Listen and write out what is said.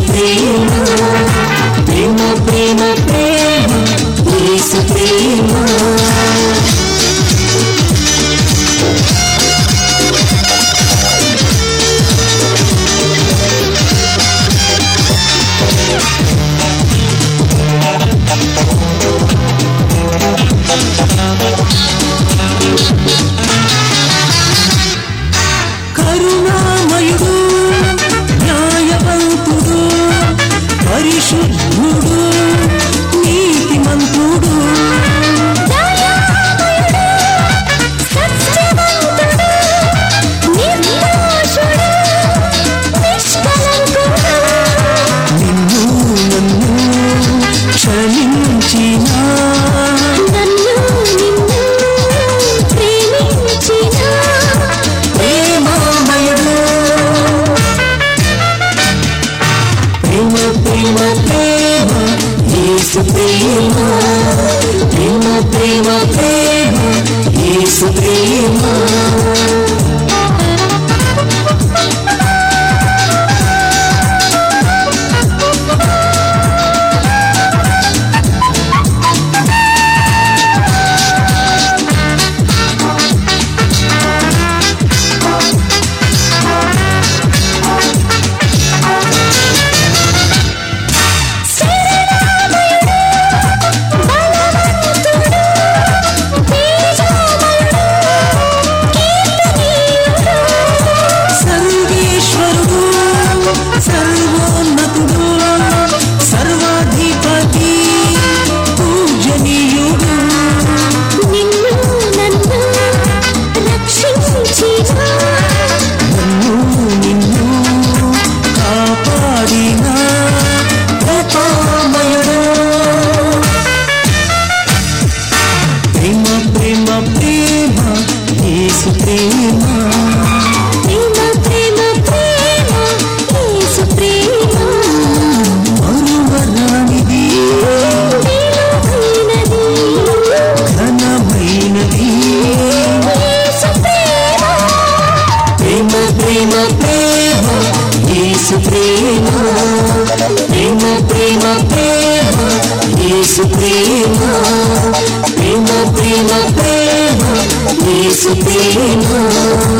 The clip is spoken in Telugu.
ప్రేమ ప్రేమ ప్రేమ ప్రేమ యేసు ప్రేమ కరుణామయుడు న్యాయవంతుడు పరిశుద్ధుడు నీతిమంతుడు దయామయుడు, సత్యవంతుడు, నిర్దోషుడు, నిష్కళంకుడు. నిన్ను నన్ను క్షమించిన నన్ను నిన్ను ప్రేమించిన ప్రేమామయుడు ప్రేమ ప్రేమ ప్రేమ యేసు ప్రేమ ప్రేమ ప్రేమ ప్రేమ యేసు ప్రేమ బలవంతుడు, తేజోమయుడు, కీర్తనీయుడు. సర్వేశ్వరుడు సర్వోన్నతుడు సర్వాధిపతి పూజనీయుడు నిన్ను నన్ను రక్షించిన నన్ను నిన్ను కాపాడిన కృపామయుడు ప్రేమ ప్రేమ ప్రేమ యేసు ప్రేమ ప్రేమ ప్రేమ ప్రేమ యేసు ప్రేమ మరువరానిది విలువైనది ఘనమైనది యేసు ప్రేమ ప్రేమ ప్రేమ ప్రేమ యేసు ప్రేమ ప్రేమ ప్రేమ ప్రేమ యేసు ప్రేమ ప్రేమ ప్రేమ ప్రేమ యేసు ప్రేమ